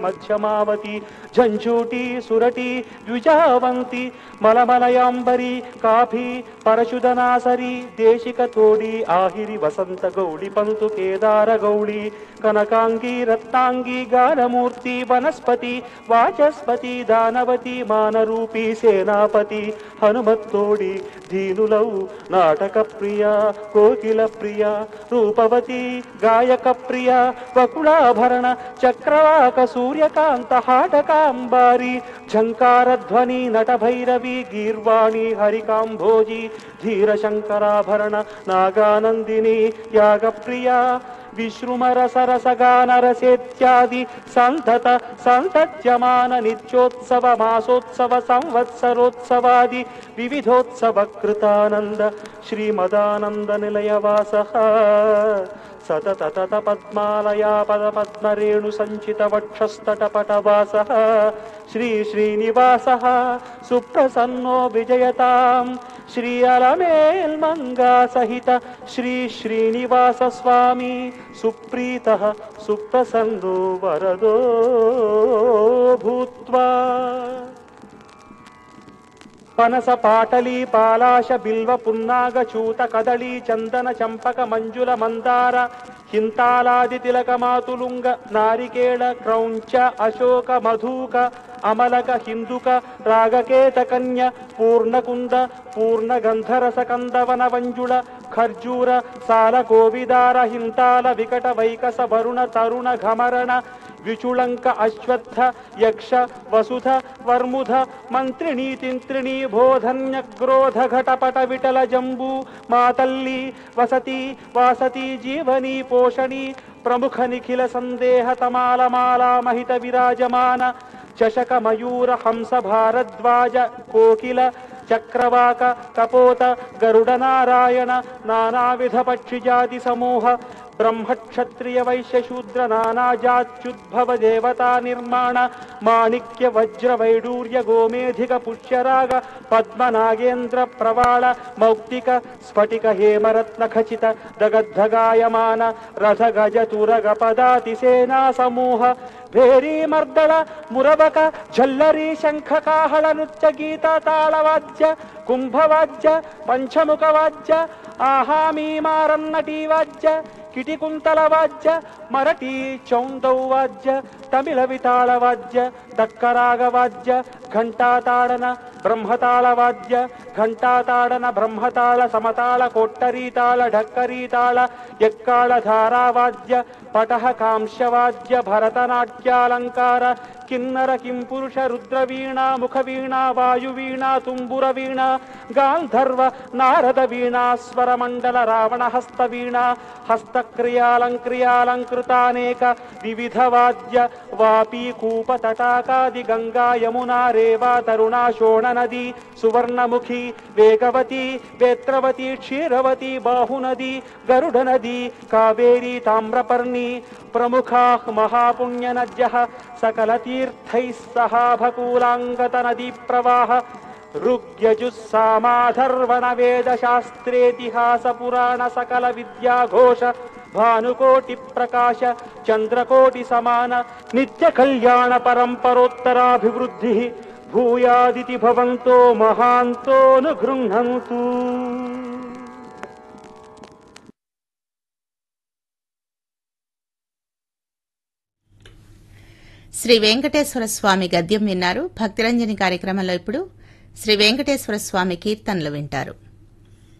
Madhyamavati ఝంఝూటి సురటి ద్విజావంతి మలమలయాంబరి coffee పరశుధనాసరి దేశిక తోడి ఆహిరి వసంత గౌళి పంతు కేదార గౌళి కనకాంగి రత్నాంగి గానమూర్తి వనస్పతి వాచస్పతి దానవతి మానరూపి సేనాపతి హనుమత్తోడి దీనులౌ నాటక ప్రియ కోకిల ప్రియ రూపవతి గాయక ప్రియ వకుళాభరణ చక్రవాక సూర్యకాంత హాటకాంబారి ఝంకారధ్వని నటభైరవి గీర్వాణి హరికాంభోజి ధీరశంకరాభరణ నాగానందిని యాగప్రియ విశ్రుమర సరసగానరసేత్యాది సంతత సంతత్యమాన నిత్యోత్సవ మాసోత్సవ సంవత్సరోత్సవాది వివిధోత్సవ కృతానంద శ్రీమదానంద నిలయవాస సతత తత పద్మాలయా పద పద్మరేణు సంచిత వక్షస్తటపటవాస శ్రీ శ్రీనివాస సుప్రసన్నో విజయతాం శ్రీ అలమేల్మంగా సహిత శ్రీ శ్రీనివాస స్వామి సుప్రీత సుప్రసన్నో వరదో భూత్వా పనస పాటలీ పాలాశ బిల్వ పున్నాగ చూత కదళీ చందన చంపక మంజుల మందార హింతాలాది తిలక మాతులుంగ నారికేళ క్రౌంచ అశోక మధూక అమలక హిందుక రాగకేత కన్య పూర్ణకుంద పూర్ణ గంధరస కందవన వంజుళ ఖర్జూర సాల కోవిదార హింతాల వికట వైకస వరుణ తరుణ ఘమరణ విచుళంక అశ్వత్థ యక్ష వసుధ వర్ముధ మంత్రిణీ తింత్రిణీ బోధన్య క్రోధ ఘటపట విటల జంబూ మాతల్లి వసతి వాసతి జీవనీ పోషణి ప్రముఖ నిఖిల సందేహ తమాల మాలా మహిత విరాజమాన చషక మయూర హంస భారద్వాజ కోకిల చక్రవాక కపోత గరుడ నారాయణ నానావిధ పక్షిజాతి సమూహ బ్రహ్మక్షత్రియ వైశ్య శూద్ర నానాజాత్యుద్భవ దేవతా నిర్మాణ మాణిక్య వజ్ర వైడూర్య గోమేధిక పుష్యరాగ పద్మ నాగేంద్ర ప్రవాళ మౌక్తిక స్ఫటిక హేమరత్న ఖచిత దగద్ధగాయమాన రథ గజ తురగ పదాతి సేనా సమూహ భేరీ మర్దళ మురబక ఝల్లరీ శంఖ కాహళ నృత్య గీత తాళవాద్య కుంభవాద్య పంచముఖ వాద్య ఆహామీమారన్నటీ వాద్య కిటికుంతల వాద్య మరటి చౌందౌ వాద్య తమిళ వితాళ వాద్య దక్కరాగ వాద్య ఘంటాతాడన బ్రహ్మతాళ వాద్య ఘంటాతాడన బ్రహ్మతాళ సమతాళ కొట్టరీతాళ ఢక్కరీతాళ ఎక్కాళ ధారావాద్య పటహ కాంశవాద్య భరతనాట్యాలంకార కిన్నర కింపురుష రుద్రవీణా ముఖవీణా వాయువీణా తుంబుర వీణా గాంధర్వ నారద వీణా స్వరమండల రావణ హస్త వీణా హస్తక్రియాలంక్రియాలంకృతానేక వివిధ వాద్య వాపీ కూప తటాకాది గంగా యమునా రేవా తరుణా శోణ నది సువర్ణముఖి వేగవతి వేత్రవతి క్షీరవతి బాహునది గరుడ నది కావేరీ తామ్రపర్ణి ప్రముఖా మహాపుణ్య నద్య సకల తీర్థై సహాభకూలాంగత నదీ ప్రవాహ ఋగ్యజుస్సామాధర్వణ వేద శాస్త్రేతిహాస పురాణ సకల విద్యాఘోష భానుకోటి ప్రకాశ చంద్రకోటి సమాన నిత్య కళ్యాణ పరంపరోత్తరాభివృద్ధి భూయాదితి భవంతో మహాంతో ను గృహంతు శ్రీ వెంకటేశ్వర స్వామి గద్యం విన్నారు భక్తిరంజని కార్యక్రమంలో ఇప్పుడు శ్రీ వెంకటేశ్వర స్వామి కీర్తనలు వింటారు